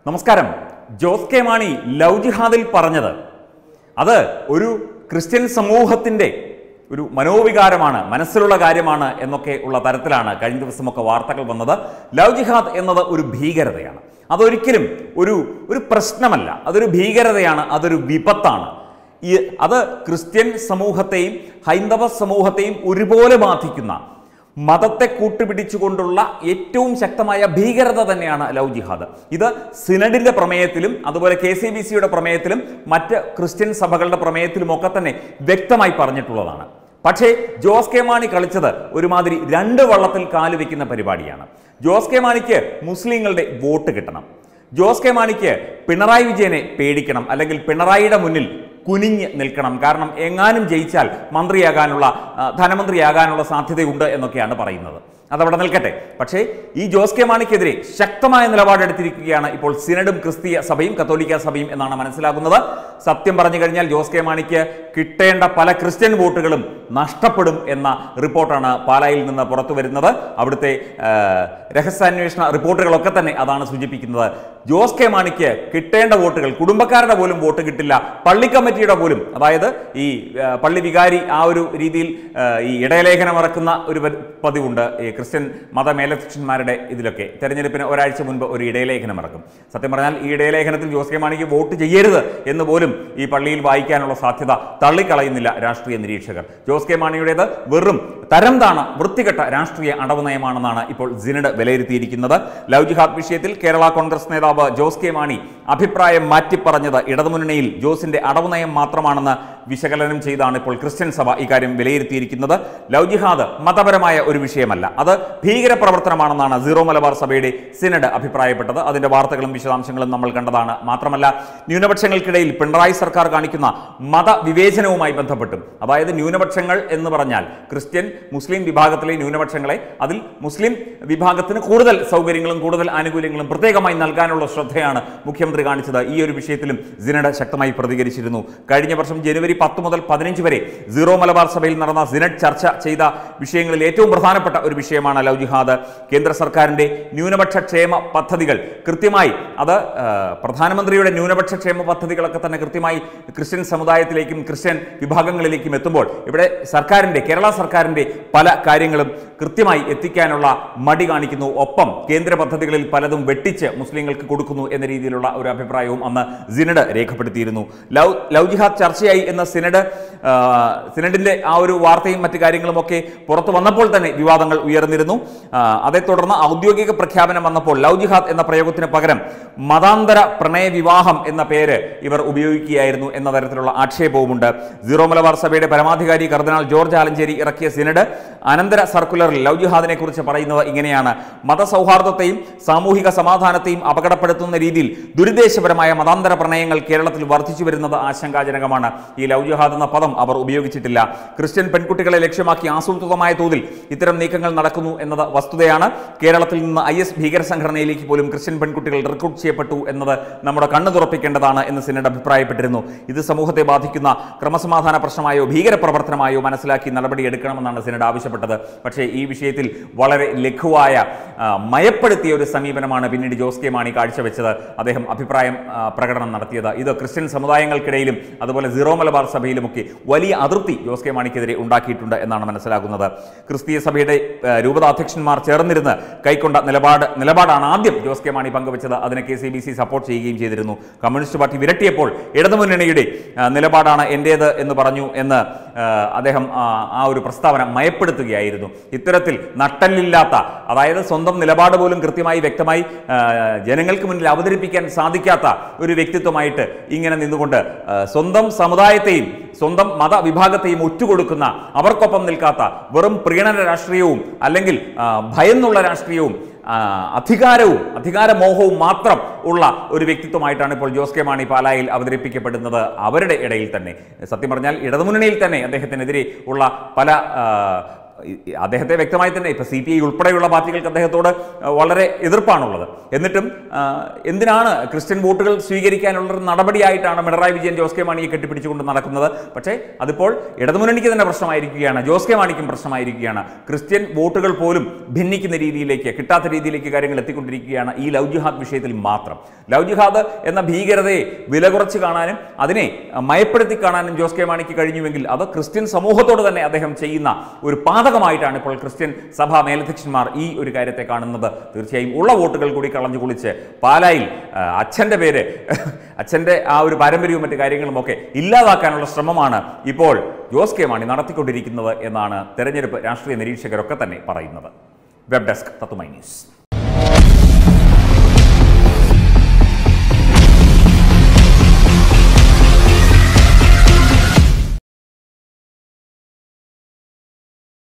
നമസ്കാരം Jose K Mani love ജിഹാദിൽ പറഞ്ഞത് അത് ഒരു ക്രിസ്ത്യൻ സമൂഹത്തിൻ്റെ ഒരു മനോവികാരമാണ് മനസ്സിലുള്ള കാര്യമാണ് എന്നൊക്കെ ഉള്ള തരത്തിലാണ് കഴിഞ്ഞ ദിവസമൊക്കെ വാർത്തകൾ വന്നത് ലവ് ജിഹാദ് എന്നത് ഒരു ഭീകരതയാണ് അതൊരിക്കലും ഒരു ഒരു പ്രശ്നമല്ല അതൊരു ഭീകരതയാണ് അതൊരു വിപത്താണ് ഈ അത് ക്രിസ്ത്യൻ സമൂഹത്തെയും ഹൈന്ദവ സമൂഹത്തെയും ഒരുപോലെ ബാധിക്കുന്ന മതത്തെ കൂട്ടുപിടിച്ചുകൊണ്ടുള്ള ഏറ്റവും ശക്തമായ ഭീകരത തന്നെയാണ് ലവ് ജിഹാദ് ഇത് സിനഡിന്റെ പ്രമേയത്തിലും അതുപോലെ കെ സി ബി സിയുടെ പ്രമേയത്തിലും മറ്റ് ക്രിസ്ത്യൻ സഭകളുടെ പ്രമേയത്തിലും ഒക്കെ തന്നെ വ്യക്തമായി പറഞ്ഞിട്ടുള്ളതാണ് പക്ഷേ ജോസ് കെ മാണി കളിച്ചത് ഒരുമാതിരി രണ്ട് വള്ളത്തിൽ കാല് വെക്കുന്ന പരിപാടിയാണ് ജോസ് കെ മാണിക്ക് മുസ്ലിങ്ങളുടെ വോട്ട് കിട്ടണം ജോസ് കെ മാണിക്ക് പിണറായി വിജയനെ പേടിക്കണം അല്ലെങ്കിൽ പിണറായിയുടെ മുന്നിൽ കുനിഞ്ഞ് നിൽക്കണം കാരണം എങ്ങാനും ജയിച്ചാൽ മന്ത്രിയാകാനുള്ള ആ, ധനമന്ത്രിയാകാനുള്ള സാധ്യതയുണ്ട് എന്നൊക്കെയാണ് പറയുന്നത് അതവിടെ നിൽക്കട്ടെ പക്ഷേ ഈ ജോസ് കെ മാണിക്കെതിരെ ശക്തമായ നിലപാടെടുത്തിരിക്കുകയാണ് ഇപ്പോൾ സിനഡും ക്രിസ്തീയ സഭയും കത്തോലിക്ക സഭയും എന്നാണ് മനസ്സിലാകുന്നത് സത്യം പറഞ്ഞു കഴിഞ്ഞാൽ ജോസ് കെ മാണിക്ക് കിട്ടേണ്ട പല ക്രിസ്ത്യൻ വോട്ടുകളും നഷ്ടപ്പെടും എന്ന റിപ്പോർട്ടാണ് പാലായിൽ നിന്ന് പുറത്തു വരുന്നത് അവിടുത്തെ ആ, രഹസ്യാന്വേഷണ റിപ്പോർട്ടുകളൊക്കെ തന്നെ അതാണ് സൂചിപ്പിക്കുന്നത് ജോസ് കെ മാണിക്ക് കിട്ടേണ്ട വോട്ടുകൾ കുടുംബക്കാരുടെ പോലും വോട്ട് കിട്ടില്ല പള്ളി കമ്മിറ്റിയുടെ പോലും അതായത് ഈ ആ, പള്ളി വികാരി ആ ഒരു രീതിയിൽ ആ, ഈ ഇടയലേഖനം ഇറക്കുന്ന ഒരു പ- പതിവുണ്ട് ഈ ക്രിസ്ത്യൻ മതമേലധ്യക്ഷന്മാരുടെ ഇതിലൊക്കെ തെരഞ്ഞെടുപ്പിന് ഒരാഴ്ച മുൻപ് ഒരു ഇടയലേഖനം ഇറക്കും സത്യം പറഞ്ഞാൽ ഈ ഇടയലേഖനത്തിൽ ജോസ് കെ മാണിക്ക് വോട്ട് ചെയ്യരുത് എന്ന് പോലും ഈ പള്ളിയിൽ വായിക്കാനുള്ള സാധ്യത തള്ളിക്കളയുന്നില്ല രാഷ്ട്രീയ നിരീക്ഷകർ ജോസ് കെ മാണിയുടേത് വെറും തരം താണ വൃത്തികെട്ട രാഷ്ട്രീയ അടവ് നയമാണെന്നാണ് ഇപ്പോൾ സിനഡ് വിലയിരുത്തിയിരിക്കുന്നത് ലവ് ജിഹാദ് വിഷയത്തിൽ കേരള കോൺഗ്രസ് നേതാവ് ജോസ് കെ മാണി അഭിപ്രായം മാറ്റിപ്പറഞ്ഞത് ഇടതുമുന്നണിയിൽ ജോസിന്റെ അടവ് നയം മാത്രമാണെന്ന് വിശകലനം ചെയ്താണ് ഇപ്പോൾ ക്രിസ്ത്യൻ സഭ ഇക്കാര്യം വിലയിരുത്തിയിരിക്കുന്നത് ലവ് ജിഹാദ് മതപരമായ ഒരു വിഷയമല്ല അത് ഭീകര പ്രവർത്തനമാണെന്നാണ് സീറോ മലബാർ സഭയുടെ സിനഡ് അഭിപ്രായപ്പെട്ടത് അതിന്റെ വാർത്തകളും വിശദാംശങ്ങളും നമ്മൾ കണ്ടതാണ് മാത്രമല്ല ന്യൂനപക്ഷങ്ങൾക്കിടയിൽ പിണറായി സർക്കാർ കാണിക്കുന്ന മതവിവേചനവുമായി ബന്ധപ്പെട്ടും അതായത് ന്യൂനപക്ഷങ്ങൾ എന്ന് പറഞ്ഞാൽ ക്രിസ്ത്യൻ മുസ്ലിം വിഭാഗത്തിലെ ന്യൂനപക്ഷങ്ങളെ അതിൽ മുസ്ലിം വിഭാഗത്തിന് കൂടുതൽ സൗകര്യങ്ങളും കൂടുതൽ ആനുകൂല്യങ്ങളും പ്രത്യേകമായി നൽകാനുള്ള ശ്രദ്ധയാണ് മുഖ്യമന്ത്രി കാണിച്ചത് ഈ ഒരു വിഷയത്തിലും സിനഡ് ശക്തമായി പ്രതികരിച്ചിരുന്നു കഴിഞ്ഞ വർഷം ജനുവരി പത്ത് മുതൽ പതിനഞ്ച് വരെ സീറോ മലബാർ സഭയിൽ നടന്ന സിനഡ് ചർച്ച ചെയ്ത വിഷയങ്ങളിൽ ഏറ്റവും പ്രധാനപ്പെട്ട ഒരു വിഷയമാണ് ലവ് ജിഹാദ് കേന്ദ്ര സർക്കാരിന്റെ ന്യൂനപക്ഷ ക്ഷേമ പദ്ധതികൾ കൃത്യമായി അത് ആ, പ്രധാനമന്ത്രിയുടെ ന്യൂനപക്ഷ ക്ഷേമ പദ്ധതികളൊക്കെ തന്നെ കൃത്യമായി ക്രിസ്ത്യൻ സമുദായത്തിലേക്കും ക്രിസ്ത്യൻ വിഭാഗങ്ങളിലേക്കും എത്തുമ്പോൾ ഇവിടെ സർക്കാരിന്റെ കേരള സർക്കാരിന്റെ പല കാര്യങ്ങളും കൃത്യമായി എത്തിക്കാനുള്ള മടി കാണിക്കുന്നു ഒപ്പം കേന്ദ്ര പദ്ധതികളിൽ പലതും വെട്ടിച്ച് മുസ്ലിങ്ങൾക്ക് കൊടുക്കുന്നു എന്ന രീതിയിലുള്ള ഒരു അഭിപ്രായവും അന്ന് സിനഡ് രേഖപ്പെടുത്തിയിരുന്നു ലവ് ലവ് ജിഹാദ് ചർച്ചയായി എന്ന സിനഡ് ആ, സിനഡിന്റെ ആ ഒരു വാർത്തയും മറ്റു കാര്യങ്ങളും ഒക്കെ പുറത്തു വന്നപ്പോൾ തന്നെ വിവാദങ്ങൾ ഉയർന്നിരുന്നു ആ, അതേ തുടർന്ന് ഔദ്യോഗിക പ്രഖ്യാപനം വന്നപ്പോൾ ലവ് ജിഹാദ് എന്ന പ്രയോഗത്തിന് പകരം മതാന്തര പ്രണയ വിവാഹം എന്ന പേര് ഇവർ ഉപയോഗിക്കുകയായിരുന്നു എന്ന തരത്തിലുള്ള ആക്ഷേപവുമുണ്ട് സീറോ മലബാർ സഭയുടെ പരമാധികാരി കർദിനാൾ ജോർജ് ആലഞ്ചേരി ഇറക്കിയ സിനഡ് അനന്തര സർക്കുലറിൽ ലവ് ജിഹാദിനെ കുറിച്ച് പറയുന്നത് ഇങ്ങനെയാണ് മതസൗഹാർദ്ദത്തെയും സാമൂഹിക സമാധാനത്തെയും അപകടപ്പെടുത്തുന്ന രീതിയിൽ ദുരുദ്ദേശപരമായ മതാന്തര പ്രണയങ്ങൾ കേരളത്തിൽ വർദ്ധിച്ചു വരുന്നത് ആശങ്കാജനകമാണ് ഈ ലവ് ജിഹാദ് എന്ന പദം അവർ ഉപയോഗിച്ചിട്ടില്ല ക്രിസ്ത്യൻ പെൺകുട്ടികളെ ലക്ഷ്യമാക്കി ആസൂത്രിതമായ തോതിൽ ഇത്തരം നീക്കങ്ങൾ നടക്കുന്നു എന്നത് വസ്തുതയാണ് കേരളത്തിൽ നിന്ന് ഐ എസ് ഭീകര സംഘടനയിലേക്ക് പോലും ക്രിസ്ത്യൻ പെൺകുട്ടികൾ റിക്രൂട്ട് ചെയ്യപ്പെട്ടു എന്നത് നമ്മുടെ കണ്ണു തുറപ്പിക്കേണ്ടതാണ് എന്ന് സിനഡ് അഭിപ്രായപ്പെട്ടിരുന്നു ഇത് സമൂഹത്തെ ബാധിക്കുന്ന ക്രമസമാധാന പ്രശ്നമായോ ഭീകര പ്രവർത്തനമായോ മനസ്സിലാക്കി നടപടിയെടുക്കണമെന്നാണ് സിനഡ് ആവശ്യപ്പെട്ടത് പക്ഷേ ഈ വിഷയത്തിൽ വളരെ ലഘുവായ ആ, മയപ്പെടുത്തിയ ഒരു സമീപനമാണ് പിന്നീട് ജോസ് കെ മാണി കാഴ്ചവെച്ചത് അദ്ദേഹം അഭിപ്രായം ആ, പ്രകടനം നടത്തിയത് ഇത് ക്രിസ്ത്യൻ സമുദായങ്ങൾക്കിടയിലും അതുപോലെ സീറോ മലബാർ സഭയിലുമൊക്കെ വലിയ അതിർത്തി ജോസ് കെ മാണിക്കെതിരെ ഉണ്ടാക്കിയിട്ടുണ്ട് എന്നാണ് മനസ്സിലാകുന്നത് ക്രിസ്തീയ സഭയുടെ ആ, രൂപതാധ്യക്ഷന്മാർ ചേർന്നിരുന്ന് കൈക്കൊണ്ട നിലപാട് നിലപാടാണ് ആദ്യം ജോസ് കെ മാണി പങ്കുവച്ചത് അതിനെ K C B C support ചെയ്യുകയും ചെയ്തിരുന്നു കമ്മ്യൂണിസ്റ്റ് പാർട്ടി വിരട്ടിയപ്പോൾ ഇടതുമുന്നണിയുടെ ആ, നിലപാടാണ് എൻ്റേത് എന്ന് പറഞ്ഞു എന്ന് ആ, അദ്ദേഹം ആ, ആ ഒരു പ്രസ്താവന മയപ്പെടുത്തുകയായിരുന്നു ഇത്തരത്തിൽ നട്ടല്ലില്ലാത്ത അതായത് സ്വന്തം നിലപാട് പോലും കൃത്യമായി വ്യക്തമായി ആ, ജനങ്ങൾക്ക് മുന്നിൽ അവതരിപ്പിക്കാൻ സാധിക്കാത്ത ഒരു വ്യക്തിത്വമായിട്ട് ഇങ്ങനെ നിന്നുകൊണ്ട് ആ, സ്വന്തം സമുദായത്തെയും സ്വന്തം മതവിഭാഗത്തെയും ഒറ്റുകൊടുക്കുന്ന അവർക്കൊപ്പം നിൽക്കാത്ത വെറും പ്രീണന രാഷ്ട്രീയവും അല്ലെങ്കിൽ ആ, ഭയന്നുള്ള രാഷ്ട്രീയവും ആ, അധികാരവും അധികാരമോഹവും മാത്രം ഉള്ള ഒരു വ്യക്തിത്വമായിട്ടാണ് ഇപ്പോൾ ജോസ് കെ മാണി പാലായിൽ അവതരിപ്പിക്കപ്പെടുന്നത് അവരുടെ ഇടയിൽ തന്നെ സത്യം പറഞ്ഞാൽ ഇടതുമുന്നണിയിൽ തന്നെ അദ്ദേഹത്തിനെതിരെ ഉള്ള പല ആ, ഈ- ഈ അദ്ദേഹത്തെ വ്യക്തമായി തന്നെ ഇപ്പൊ സി പി ഐ ഉൾപ്പെടെയുള്ള പാർട്ടികൾക്ക് അദ്ദേഹത്തോട് ആ, വളരെ എതിർപ്പാണുള്ളത് എന്നിട്ടും ആ, എന്തിനാണ് ക്രിസ്ത്യൻ വോട്ടുകൾ സ്വീകരിക്കാനുള്ള ഒരു നടപടിയായിട്ടാണ് പിണറായി വിജയൻ ജോസ് കെ മാണിയെ കെട്ടിപ്പിടിച്ചുകൊണ്ട് നടക്കുന്നത് പക്ഷേ അതിപ്പോൾ ഇടതുമുന്നണിക്ക് തന്നെ പ്രശ്നമായിരിക്കുകയാണ് ജോസ് കെ മാണിക്കും പ്രശ്നമായിരിക്കുകയാണ് ക്രിസ്ത്യൻ വോട്ടുകൾ പോലും ഭിന്നിക്കുന്ന രീതിയിലേക്ക് കിട്ടാത്ത രീതിയിലേക്ക് കാര്യങ്ങൾ എത്തിക്കൊണ്ടിരിക്കുകയാണ് ഈ ലവ് ജിഹാദ് വിഷയത്തിൽ മാത്രം ലവ് ജിഹാദ് എന്ന ഭീകരതയെ വില കുറച്ച് കാണാനും അതിനെ ആ, മയപ്പെടുത്തി കാണാനും ജോസ് കെ മാണിക്ക് കഴിഞ്ഞുവെങ്കിൽ അത് ക്രിസ്ത്യൻ സമൂഹത്തോട് തന്നെ അദ്ദേഹം ചെയ്യുന്ന ഒരു പാതകമായിട്ടാണ് ഇപ്പോൾ ക്രിസ്ത്യൻ സഭാ മേലധ്യക്ഷന്മാർ ഈ ഒരു കാര്യത്തെ കാണുന്നത് തീർച്ചയായും ഉള്ള വോട്ടുകൾ കൂടി കളഞ്ഞു കുളിച്ച് പാലായിൽ ആ, അച്ഛൻ്റെ പേര് അച്ഛൻ്റെ ആ ഒരു പാരമ്പര്യവും മറ്റു കാര്യങ്ങളും ഒക്കെ ഇല്ലാതാക്കാനുള്ള ശ്രമമാണ് ഇപ്പോൾ ജോസ് കെ മാണി നടത്തിക്കൊണ്ടിരിക്കുന്നത് എന്നാണ് തെരഞ്ഞെടുപ്പ് രാഷ്ട്രീയ നിരീക്ഷകരൊക്കെ തന്നെ പറയുന്നത് വെബ് ഡെസ്ക് തത്തുമൈ ന്യൂസ്